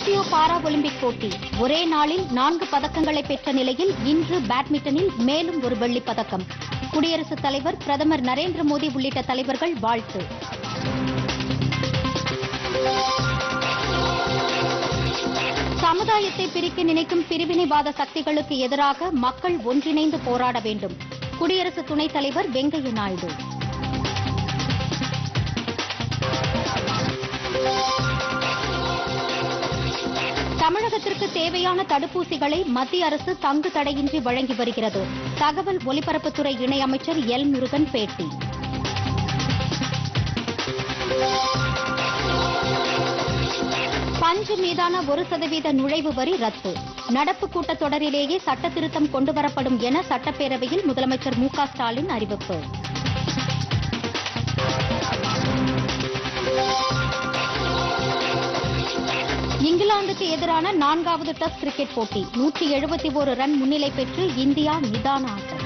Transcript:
Tokyo para Olympic போட்டி ஒரே நாளில் நான்கு பதக்கங்களை பெற்ற நிலையில் இன்று பேட்மிண்டனில் மேலும் ஒரு வெள்ளிப் பதக்கம் குடியரசுத் தலைவர் பிரதமர் நரேந்திர மோடி உள்ளிட்ட தலைவர்கள் வாழ்த்து சமுதாயத்தை பிரிக்க நினைக்கும் பிரிவினைவாத சக்திகளுக்கு எதிராக மக்கள் ஒன்றிணைந்து போராட வேண்டும் குடியரசு துணைத் தலைவர் வெங்கையா நாயுடு தமிழகத்திற்கு தேவையான தடுப்பூசிகளை மத்திய அரசு தங்கு தடையின்றி வழங்கி வருகிறது தகவல் ஒலிபரப்புத்துறை இணையமைச்சர் எல் முருகன் பேட்டி பஞ்சு மீதான ஒரு சதவீத நுழைவு வரி ரத்து நடப்பு கூட்டத்தொடரிலேயே சட்ட திருத்தம் கொண்டுவரப்படும் என சட்டப்பேரவையில் முதலமைச்சர் மு க ஸ்டாலின் அறிவிப்பு இங்கிலாந்துக்கு எதிரான நான்காவது டெஸ்ட் கிரிக்கெட் போட்டி நூற்றி எழுபத்தி ஒரு ரன் முன்னிலை பெற்று இந்தியா நிதான ஆட்டம்